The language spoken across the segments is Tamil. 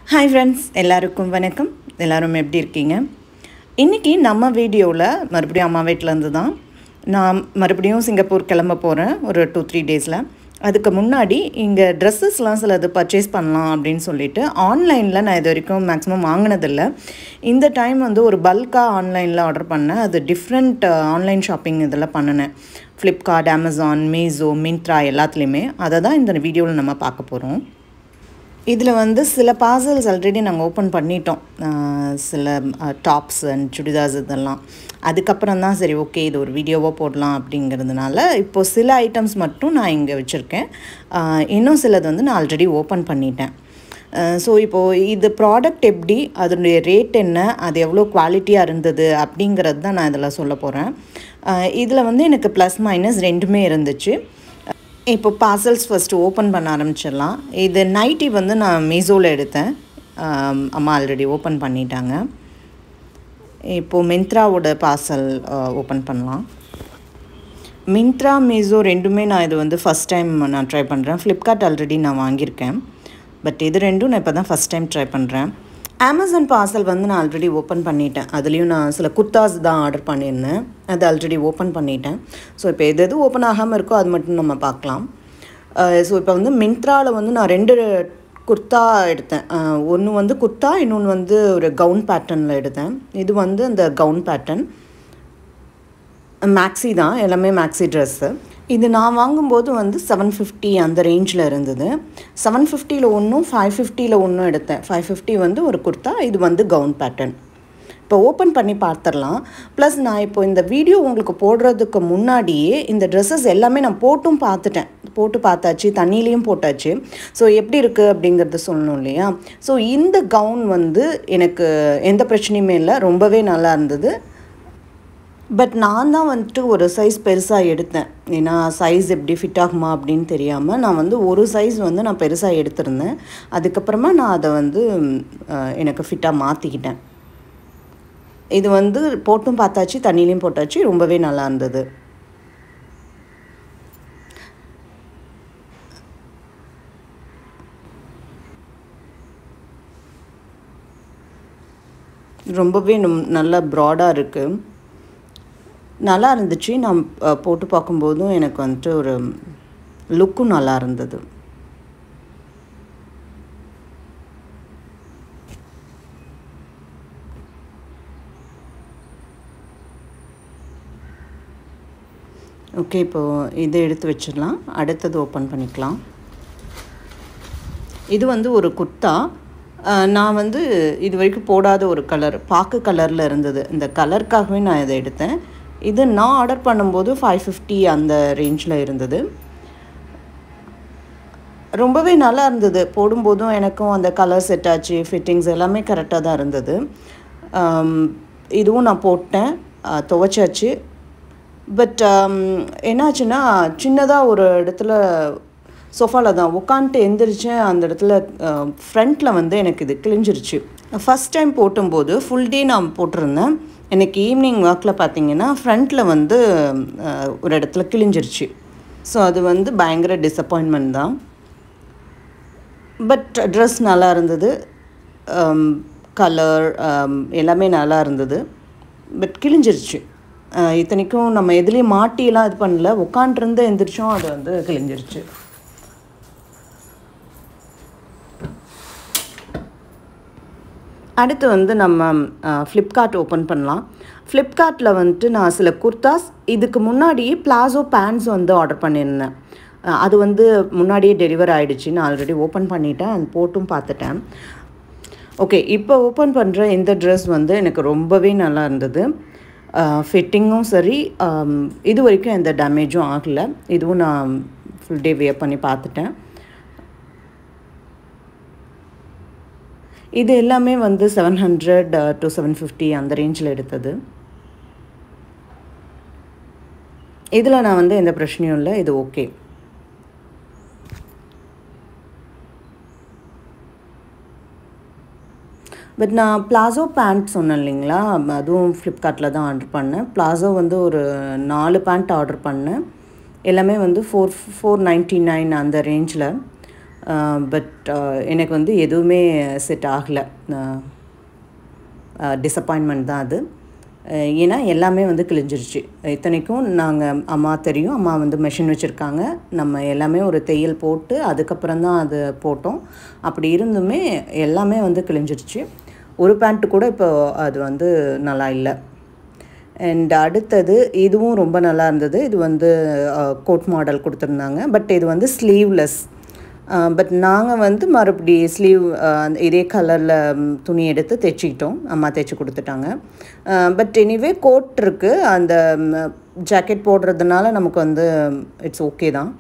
ஹாய் ஃப்ரெண்ட்ஸ் எல்லாருக்கும் வணக்கம் எல்லாரும் எப்படி இருக்கீங்க இன்றைக்கி நம்ம வீடியோவில் மறுபடியும் அம்மா வீட்டிலேருந்து தான் நான் மறுபடியும் சிங்கப்பூர் கிளம்ப போகிறேன் ஒரு டூ த்ரீ டேஸில் அதுக்கு முன்னாடி இங்கே ட்ரெஸ்ஸஸ்லாம் சிலது பர்ச்சேஸ் பண்ணலாம் அப்படின்னு சொல்லிட்டு ஆன்லைனில் நான் இது வரைக்கும் மேக்ஸிமம் வாங்கினதில்லை இந்த டைம் வந்து ஒரு பல்காக ஆன்லைனில் ஆர்டர் பண்ணேன் அது டிஃப்ரெண்ட் ஆன்லைன் ஷாப்பிங் இதில் பண்ணினேன் ஃப்ளிப்கார்ட் அமேசான் மீஸோ மிந்த்ரா எல்லாத்துலேயுமே அதை தான் இந்த வீடியோவில் நம்ம பார்க்க போகிறோம் இதில் வந்து சில பார்சல்ஸ் ஆல்ரெடி நாங்கள் ஓப்பன் பண்ணிட்டோம் ஆஹ் சில டாப்ஸ் அண்ட் சுடிதார்ஸ் இதெல்லாம் அதுக்கப்புறம் தான் சரி ஓகே இது ஒரு வீடியோவாக போடலாம் அப்படிங்கிறதுனால இப்போது சில ஐட்டம்ஸ் மட்டும் நான் இங்கே வச்சுருக்கேன் ஆஹ் இன்னும் சிலது வந்து நான் ஆல்ரெடி ஓப்பன் பண்ணிட்டேன் ஸோ இப்போது இது ப்ராடக்ட் எப்படி அதனுடைய ரேட் என்ன அது எவ்வளோ குவாலிட்டியாக இருந்தது அப்படிங்கிறது தான் நான் இதில் சொல்ல போகிறேன் இதில் வந்து எனக்கு ப்ளஸ் மைனஸ் ரெண்டுமே இருந்துச்சு இப்போ பார்சல்ஸ் ஃபஸ்ட்டு ஓப்பன் பண்ண ஆரம்பிச்சிடலாம் இது நைட்டி வந்து நான் மீஷோவில் எடுத்தேன் ஆம், அம்மா ஆல்ரெடி ஓப்பன் பண்ணிட்டாங்க இப்போது மிந்த்ராவோட பார்சல் ஓப்பன் பண்ணலாம் மிந்த்ரா மீஷோ ரெண்டுமே நான் இது வந்து ஃபஸ்ட் டைம் நான் ட்ரை பண்ணுறேன் ஃப்ளிப்கார்ட் ஆல்ரெடி நான் வாங்கியிருக்கேன் பட் இது ரெண்டும் நான் இப்போ தான் ஃபஸ்ட் டைம் ட்ரை பண்ணுறேன் அமேசான் பார்சல் வந்து நான் ஆல்ரெடி ஓப்பன் பண்ணிட்டேன் அதுலேயும் நான் சில குர்தாஸ் தான் ஆர்டர் பண்ணியிருந்தேன் அது ஆல்ரெடி ஓப்பன் பண்ணிட்டேன் ஸோ இப்போ எது எது ஓப்பன் ஆகாமல் இருக்கோ அது மட்டும் நம்ம பார்க்கலாம் ஸோ இப்போ வந்து மிந்த்ராவில் வந்து நான் ரெண்டு குர்த்தா எடுத்தேன் ஒன்று வந்து குர்த்தா இன்னொன்று வந்து ஒரு கவுன் பேட்டர்னில் எடுத்தேன் இது வந்து அந்த கவுன் பேட்டர்ன் மேக்ஸி தான் எல்லாமே மேக்ஸி ட்ரெஸ்ஸு இது நான் வாங்கும்போது வந்து செவன் ஃபிஃப்டி அந்த ரேஞ்சில் இருந்தது செவன் ஃபிஃப்டியில் ஒன்றும் ஃபைவ் ஃபிஃப்டியில் ஒன்றும் எடுத்தேன் ஃபைவ் ஃபிஃப்டி வந்து ஒரு குர்த்தா இது வந்து கவுன் பேட்டர்ன் இப்போ ஓப்பன் பண்ணி பார்த்துடலாம் ப்ளஸ் நான் இப்போ இந்த வீடியோ உங்களுக்கு போடுறதுக்கு முன்னாடியே இந்த ட்ரெஸ்ஸஸ் எல்லாமே நான் போட்டும் பார்த்துட்டேன் போட்டு பார்த்தாச்சு தண்ணியிலையும் போட்டாச்சு ஸோ எப்படி இருக்குது அப்படிங்கிறத சொல்லணும் இல்லையா ஸோ இந்த கவுன் வந்து எனக்கு எந்த பிரச்சனையுமே இல்லை ரொம்பவே நல்லா இருந்தது பட் நான் தான் வந்துட்டு ஒரு சைஸ் பெருசாக எடுத்தேன் ஏன்னா சைஸ் எப்படி ஃபிட் ஆகுமா அப்படின்னு தெரியாமல் நான் வந்து ஒரு சைஸ் வந்து நான் பெருசாக எடுத்திருந்தேன் அதுக்கப்புறமா நான் அதை வந்து அஹ், எனக்கு ஃபிட்டாக மாற்றிக்கிட்டேன் இது வந்து போட்டும் பார்த்தாச்சு தண்ணியிலையும் போட்டாச்சு ரொம்பவே நல்லா இருந்தது ரொம்பவே நம்- நல்லா ப்ராடாக இருக்குது நல்லா இருந்துச்சு நான் அஹ், போட்டு பார்க்கும்போதும் எனக்கு வந்துட்டு ஒரு லுக்கும் நல்லா இருந்தது ஓகே இப்போது இதை எடுத்து வச்சிடலாம் அடுத்தது ஓப்பன் பண்ணிக்கலாம் இது வந்து ஒரு குர்த்தா அஹ், நான் வந்து இது வரைக்கும் போடாத ஒரு கலர் பாக்கு கலரில் இருந்தது இந்த கலருக்காகவே நான் இதை எடுத்தேன் இது நான் ஆர்டர் பண்ணும்போது ஃபைவ் ஃபிஃப்டி அந்த ரேஞ்சில் இருந்தது ரொம்பவே நல்லா இருந்தது போடும்போதும் எனக்கும் அந்த கலர் செட் ஆச்சு ஃபிட்டிங்ஸ் எல்லாமே கரெக்டாக தான் இருந்தது ஆம், இதுவும் நான் போட்டேன் அஹ், துவைச்சாச்சு பட் என்னாச்சுன்னா சின்னதாக ஒரு இடத்துல சோஃபாவில் தான் உட்காந்துட்டு எந்திரிச்சேன் அந்த இடத்துல ஃப்ரண்ட்டில் வந்து எனக்கு இது கிழிஞ்சிருச்சு ஃபஸ்ட் டைம் போட்டும்போது ஃபுல் டே நான் போட்டிருந்தேன் எனக்கு ஈவினிங் ஒர்க்கில் பார்த்தீங்கன்னா ஃப்ரண்ட்டில் வந்து அஹ், ஒரு இடத்துல கிழிஞ்சிருச்சு ஸோ அது வந்து பயங்கர டிசப்பாயின்மெண்ட் தான் பட் ட்ரெஸ் நல்லா இருந்தது கலர் எல்லாமே நல்லா இருந்தது பட் கிழிஞ்சிருச்சு அஹ், இத்தனைக்கும் நம்ம எதுலேயும் மாட்டியெல்லாம் இது பண்ணல உட்காண்ட்ருந்து எந்திரிச்சோம் அது வந்து கிழிஞ்சிருச்சு அடுத்து வந்து நம்ம ஃப்ளிப்கார்ட் ஓப்பன் பண்ணலாம் ஃப்ளிப்கார்ட்டில் வந்துட்டு நான் சில குர்தாஸ் இதுக்கு முன்னாடியே பிளாசோ பேண்ட்ஸ் வந்து ஆர்டர் பண்ணியிருந்தேன் அஹ் அது வந்து முன்னாடியே டெலிவர் ஆகிடுச்சு நான் ஆல்ரெடி ஓப்பன் பண்ணிட்டேன் அது போட்டும் பார்த்துட்டேன் ஓகே இப்போ ஓப்பன் பண்ணுற இந்த ட்ரெஸ் வந்து எனக்கு ரொம்பவே நல்லா இருந்தது ஃபிட்டிங்கும் சரி ஆம், இது வரைக்கும் எந்த டேமேஜும் ஆகலை இதுவும் நான் ஃபுல் டே வியர் பண்ணி பார்த்துட்டேன் இது எல்லாமே வந்து seven hundred to seven fifty அந்த ரேஞ்சில் எடுத்தது இதில் நான் வந்து எந்த பிரச்சனையும் இல்லை இது ஓகே பட் நான் பிளாசோ பேண்ட் சொன்னேன் இல்லைங்களா அதுவும் ஃப்ளிப்கார்ட்டில் தான் ஆர்டர் பண்ணேன் பிளாசோ வந்து ஒரு நாலு பேண்ட் ஆர்டர் பண்ணேன் எல்லாமே வந்து ஃபோர் ஃபோர் நைன்ட்டி நைன் அந்த ரேஞ்சில் பட் எனக்கு வந்து எதுவுமே செட் ஆகலை டிசப்பாயின்மெண்ட் தான் அது அஹ் ஏன்னா எல்லாமே வந்து கிழிஞ்சிருச்சு இத்தனைக்கும் நாங்கள் அம்மா தெரியும் அம்மா வந்து மெஷின் வச்சுருக்காங்க நம்ம எல்லாமே ஒரு தையல் போட்டு அதுக்கப்புறம் தான் அது போட்டோம் அப்படி இருந்துமே எல்லாமே வந்து கிழிஞ்சிருச்சு ஒரு பேண்ட்டு கூட இப்போ அது வந்து நல்லா இல்லை அண்ட் அடுத்தது இதுவும் ரொம்ப நல்லா இருந்தது இது வந்து கோட் மாடல் கொடுத்துருந்தாங்க பட் இது வந்து ஸ்லீவ்லெஸ் பட் நாங்கள் வந்து மறுபடி ஸ்லீவ் இதே கலரில் துணி எடுத்து தைச்சிக்கிட்டோம் அம்மா தைச்சி கொடுத்துட்டாங்க பட் எனிவே கோட் இருக்குது அந்த ஜாக்கெட் போடுறதுனால நமக்கு வந்து இட்ஸ் ஓகே தான்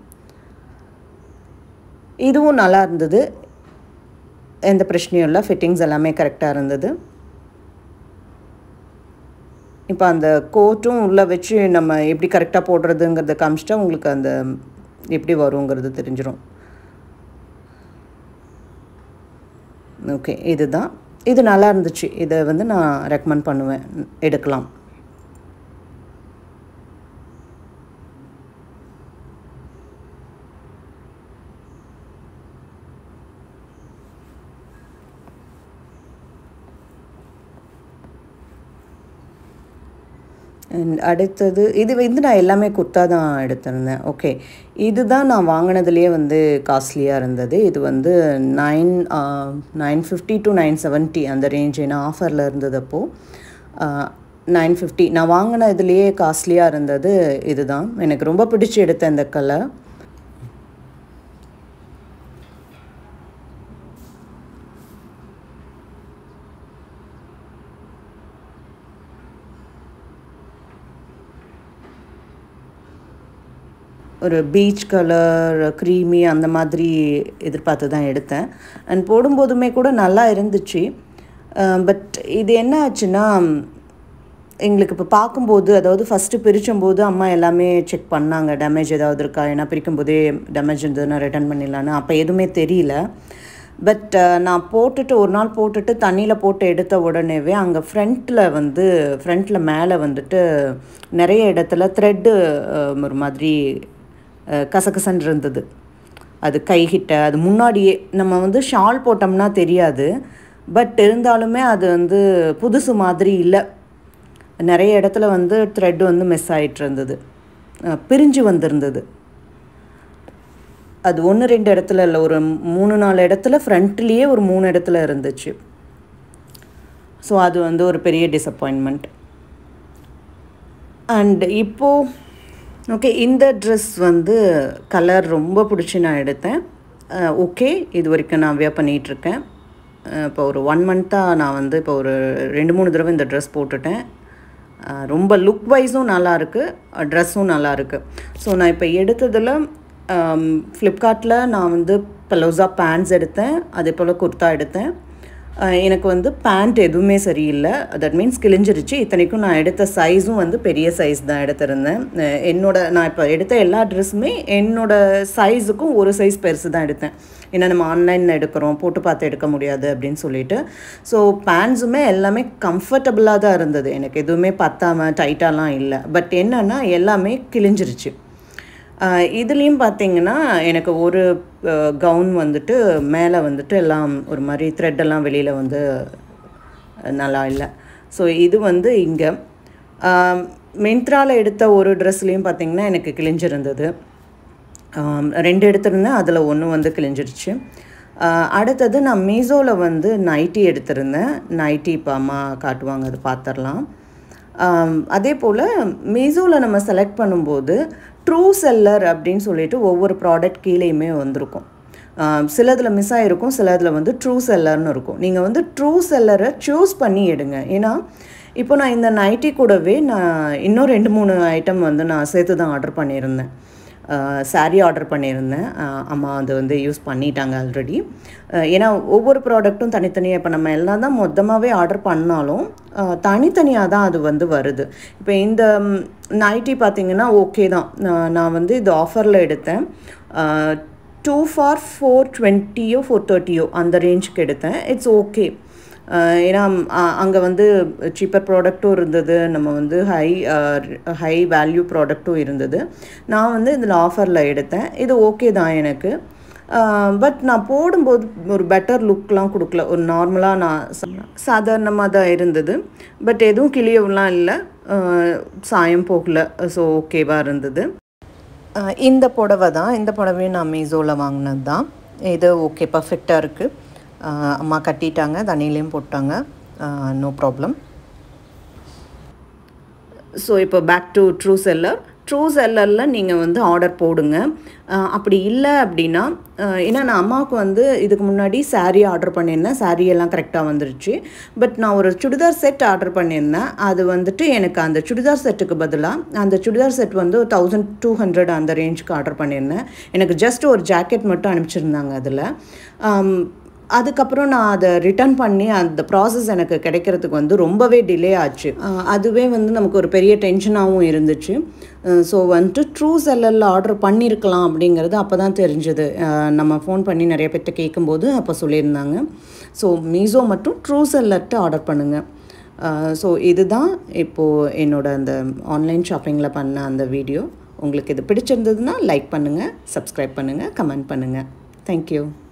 இதுவும் நல்லா இருந்தது எந்த பிரச்சனையும் இல்லை ஃபிட்டிங்ஸ் எல்லாமே கரெக்டாக இருந்தது இப்போ அந்த கோட்டும் உள்ளே வச்சு நம்ம எப்படி கரெக்டாக போடுறதுங்கிறத காமிச்சிட்டா உங்களுக்கு அந்த எப்படி வருங்கிறது தெரிஞ்சிடும் ஓகே இதுதான் இது நல்லா இருந்துச்சு இதை வந்து நான் ரெக்கமெண்ட் பண்ணுவேன் எடுக்கலாம் அண்ட் அடுத்தது இது வந்து நான் எல்லாமே குர்த்தா தான் எடுத்திருந்தேன் ஓகே இதுதான் நான் வாங்கினதுலேயே வந்து காஸ்ட்லியாக இருந்தது இது வந்து nine nine fifty to nine seventy அந்த ரேஞ்ச் ஏன்னா ஆஃபரில் இருந்தது அப்போது நைன் ஃபிஃப்டி நான் வாங்கின இதுலேயே காஸ்ட்லியாக இருந்தது இதுதான் எனக்கு ரொம்ப பிடிச்சி எடுத்த இந்த கலர் ஒரு பீச் கலர் க்ரீமி அந்த மாதிரி எதிர்பார்த்து தான் எடுத்தேன் அண்ட் போடும்போதுமே கூட நல்லா இருந்துச்சு பட் இது என்ன ஆச்சுன்னா எங்களுக்கு இப்போ பார்க்கும்போது அதாவது ஃபஸ்ட்டு பிரிச்சும்போது அம்மா எல்லாமே செக் பண்ணாங்க டேமேஜ் ஏதாவது இருக்கா ஏன்னா பிரிக்கும்போதே டேமேஜ் இருந்ததுன்னா ரிட்டர்ன் பண்ணிடலான்னு அப்போ எதுவுமே தெரியல பட் நான் போட்டுட்டு ஒரு நாள் போட்டுட்டு தண்ணியில் போட்டு எடுத்த உடனேவே அங்கே ஃப்ரண்ட்டில் வந்து ஃப்ரண்ட்டில் மேலே வந்துட்டு நிறைய இடத்துல த்ரெட்டு ஒரு மாதிரி கசகசன் இருந்தது அது கைகிட்ட அது முன்னாடியே நம்ம வந்து ஷால் போட்டோம்னா தெரியாது பட் இருந்தாலுமே அது வந்து புதுசு மாதிரி இல்லை நிறைய இடத்துல வந்து த்ரெட் வந்து மிஸ் ஆகிட்டு இருந்தது பிரிஞ்சு வந்திருந்தது அது ஒன்று ரெண்டு இடத்துல இல்லை ஒரு மூணு நாலு இடத்துல ஃப்ரண்ட்லேயே ஒரு மூணு இடத்துல இருந்துச்சு ஸோ அது வந்து ஒரு பெரிய டிசப்பாயின்மெண்ட் அண்ட் இப்போது ஓகே இந்த ட்ரெஸ் வந்து கலர் ரொம்ப பிடிச்சி நான் எடுத்தேன் ஓகே இது வரைக்கும் நான் வியர் பண்ணிகிட்ருக்கேன் இப்போ ஒரு ஒன் மந்த்தாக நான் வந்து இப்போ ஒரு ரெண்டு மூணு தடவை இந்த ட்ரெஸ் போட்டுட்டேன் ரொம்ப லுக் வைஸும் நல்லாயிருக்கு ட்ரெஸ்ஸும் நல்லாயிருக்கு ஸோ நான் இப்போ எடுத்ததில் ஃப்ளிப்கார்ட்டில் நான் வந்து பலோசா பேண்ட்ஸ் எடுத்தேன் அதே போல் குர்த்தா எடுத்தேன் எனக்கு வந்து பேண்ட் எதுவுமே சரியில்லை தட் மீன்ஸ் கிழிஞ்சிருச்சு இத்தனைக்கும் நான் எடுத்த சைஸும் வந்து பெரிய சைஸ் தான் எடுத்திருந்தேன் என்னோட நான் இப்போ எடுத்த எல்லா ட்ரெஸ்ஸுமே என்னோட சைஸுக்கும் ஒரு சைஸ் பெருசு தான் எடுத்தேன் ஏன்னா நம்ம ஆன்லைனில் எடுக்கிறோம் போட்டு பார்த்து எடுக்க முடியாது அப்படின்னு சொல்லிட்டு ஸோ பேண்ட்ஸுமே எல்லாமே கம்ஃபர்டபுளாக தான் இருந்தது எனக்கு எதுவுமே பத்தாமல் டைட்டாலாம் இல்லை பட் என்னென்னா எல்லாமே கிழிஞ்சிருச்சு இதுலேயும் பார்த்தீங்கன்னா எனக்கு ஒரு கவுன் வந்துட்டு மேலே வந்துட்டு எல்லாம் ஒரு மாதிரி த்ரெட்டெல்லாம் வெளியில் வந்து நல்லா இல்லை ஸோ இது வந்து இங்கே மிந்த்ராவில் எடுத்த ஒரு ட்ரெஸ்லேயும் பார்த்தீங்கன்னா எனக்கு கிழிஞ்சிருந்தது ரெண்டு எடுத்திருந்தேன் அதில் ஒன்று வந்து கிழிஞ்சிருச்சு அடுத்தது நான் மீஷோவில் வந்து நைட்டி எடுத்திருந்தேன் நைட்டி இப்போ அம்மா காட்டுவாங்க அது பார்த்துடலாம் அதே போல் மீஷோவில் நம்ம செலக்ட் பண்ணும்போது ட்ரூ செல்லர் அப்படின்னு சொல்லிட்டு ஒவ்வொரு ப்ராடக்ட் கீழேயுமே வந்திருக்கும் சிலதில் மிஸ் ஆகிருக்கும் சிலதில் வந்து ட்ரூ செல்லர்னு இருக்கும் நீங்கள் வந்து ட்ரூ செல்லரை சூஸ் பண்ணி எடுங்க ஏன்னா இப்போ நான் இந்த நைட்டி கூடவே நான் இன்னும் ரெண்டு மூணு ஐட்டம் வந்து நான் சேர்த்து தான் ஆர்டர் பண்ணியிருந்தேன் சாரீ ஆர்டர் பண்ணியிருந்தேன் அம்மா அது வந்து யூஸ் பண்ணிட்டாங்க ஆல்ரெடி ஏன்னா ஒவ்வொரு ப்ராடக்ட்டும் தனித்தனியாக இப்போ நம்ம எல்லாம் தான் மொத்தமாகவே ஆர்டர் பண்ணாலும் தனித்தனியாக தான் அது வந்து வருது இப்போ இந்த நைட்டி பார்த்திங்கன்னா ஓகே தான் நான் வந்து இது ஆஃபரில் எடுத்தேன் டூ ஃபார் ஃபோர் டுவெண்ட்டியோ ஃபோர் தேர்ட்டியோ அந்த ரேஞ்சுக்கு எடுத்தேன் இட்ஸ் ஓகே ஏன்னா அங்கே வந்து சீப்பர் ப்ராடக்ட்டும் இருந்தது நம்ம வந்து ஹை ஹை வேல்யூ ப்ராடக்ட்டும் இருந்தது நான் வந்து இதில் ஆஃபரில் எடுத்தேன் இது ஓகே தான் எனக்கு பட் நான் போடும்போது ஒரு பெட்டர் லுக்லாம் கொடுக்கல ஒரு நார்மலாக நான் சா- சாதாரணமாக தான் இருந்தது பட் எதுவும் கிளியவெலாம் இல்லை சாயம் போகல ஸோ ஓகேவாக இருந்தது அஹ் இந்த புடவை தான் இந்த புடவையும் நான் மீஷோவில் வாங்கினது தான் இது ஓகே பர்ஃபெக்டாக இருக்குது அம்மா கட்டிட்டாங்க தண்ணியிலையும் போட்டாங்க நோ ப்ராப்ளம் ஸோ இப்போ back to true seller true செல்லரில் நீங்கள் வந்து ஆர்டர் போடுங்க அஹ் அப்படி இல்லை அப்படின்னா அஹ் ஏன்னா நான் அம்மாவுக்கு வந்து இதுக்கு முன்னாடி saree ஆர்டர் பண்ணியிருந்தேன் saree எல்லாம் கரெக்டாக வந்துருச்சு பட் நான் ஒரு சுடிதார் செட் ஆர்டர் பண்ணியிருந்தேன் அது வந்துட்டு எனக்கு அந்த சுடிதார் செட்டுக்கு பதிலாக அந்த சுடிதார் செட் வந்து தௌசண்ட் டூ ஹண்ட்ரட் அந்த ரேஞ்சுக்கு ஆர்டர் பண்ணியிருந்தேன் எனக்கு ஜஸ்ட் ஒரு ஜாக்கெட் மட்டும் அனுப்பிச்சிருந்தாங்க அதில் அதுக்கப்புறம் நான் அதை ரிட்டர்ன் பண்ணி அந்த ப்ராசஸ் எனக்கு கிடைக்கிறதுக்கு வந்து ரொம்பவே டிலே ஆச்சு அஹ் அதுவே வந்து நமக்கு ஒரு பெரிய டென்ஷனாகவும் இருந்துச்சு ஸோ வந்துட்டு ட்ரூ செல்லரில் ஆர்டர் பண்ணியிருக்கலாம் அப்படிங்கிறது அப்போ தான் தெரிஞ்சது நம்ம ஃபோன் பண்ணி நிறைய பேர்ட்ட கேட்கும்போது அப்போ சொல்லியிருந்தாங்க ஸோ மீஷோ மட்டும் ட்ரூ செல்லர்ட்டு ஆர்டர் பண்ணுங்கள் ஸோ இதுதான் இப்போது என்னோட அந்த ஆன்லைன் ஷாப்பிங்கில் பண்ண அந்த வீடியோ உங்களுக்கு இது பிடிச்சிருந்ததுன்னா லைக் பண்ணுங்கள் சப்ஸ்கிரைப் பண்ணுங்கள் கமெண்ட் பண்ணுங்கள் தேங்க்யூ